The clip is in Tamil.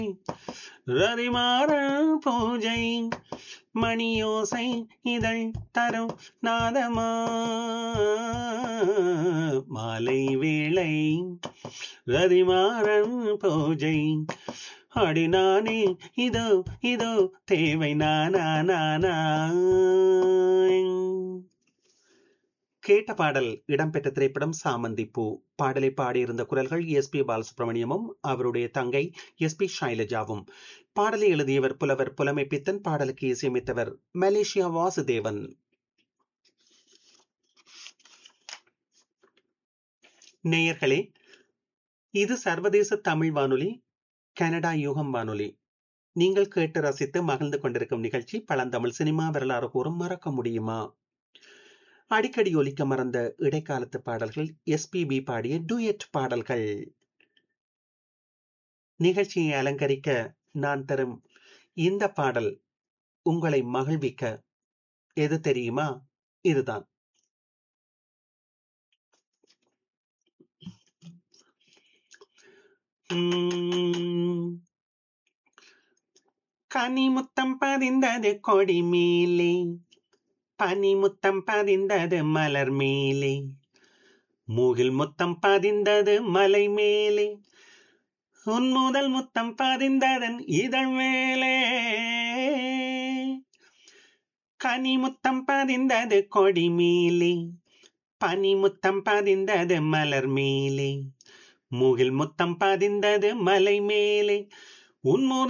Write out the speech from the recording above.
ரதிமாறன் பூஜை மணியோசை இதழ் தரும் நாதமா மாலை வேளை ரதிமாறன் பூஜை அடி நானே இதோ இதோ தேவை நானா நானா கேட்ட பாடல் இடம்பெற்ற திரைப்படம் சாமந்தி பூ பாடலை பாடியிருந்த குரல்கள் எஸ் பி பாலசுப்ரமணியமும் அவருடைய தங்கை எஸ் பி ஷைலஜாவும் பாடலை எழுதியவர் புலவர் புலமை பித்தன் பாடலுக்கு இசையமைத்தவர் மலேசியா வாசுதேவன் நேயர்களே இது சர்வதேச தமிழ் வானொலி கனடா யுகம் வானொலி நீங்கள் கேட்டு ரசித்து மகிழ்ந்து கொண்டிருக்கும் நிகழ்ச்சி பழந்தமிழ் சினிமா வரலாறு கூறும் மறக்க முடியுமா அடிக்கடி ஒலிக்க மறந்த இடைக்காலத்து பாடல்கள் எஸ்பிபி பாடிய டூயட் பாடல்கள் நிகழ்ச்சியை அலங்கரிக்க நான் தரும் இந்த பாடல் உங்களை மகிழ்விக்க எது தெரியுமா இதுதான் கனிமுத்தம் பதிந்தது கொடி மேலே பனிமுத்தம் பதிந்தது மலர் மேலே மூகில் முத்தம் பதிந்தது மலை மேலே உன் முதல் முத்தம் பதிந்ததன் இதழ் மேலே கனிமுத்தம் பதிந்தது கொடி மேலே பனிமுத்தம் பதிந்தது மலர் மேலே மூகில் முத்தம் பதிந்தது மலை மேலே உன்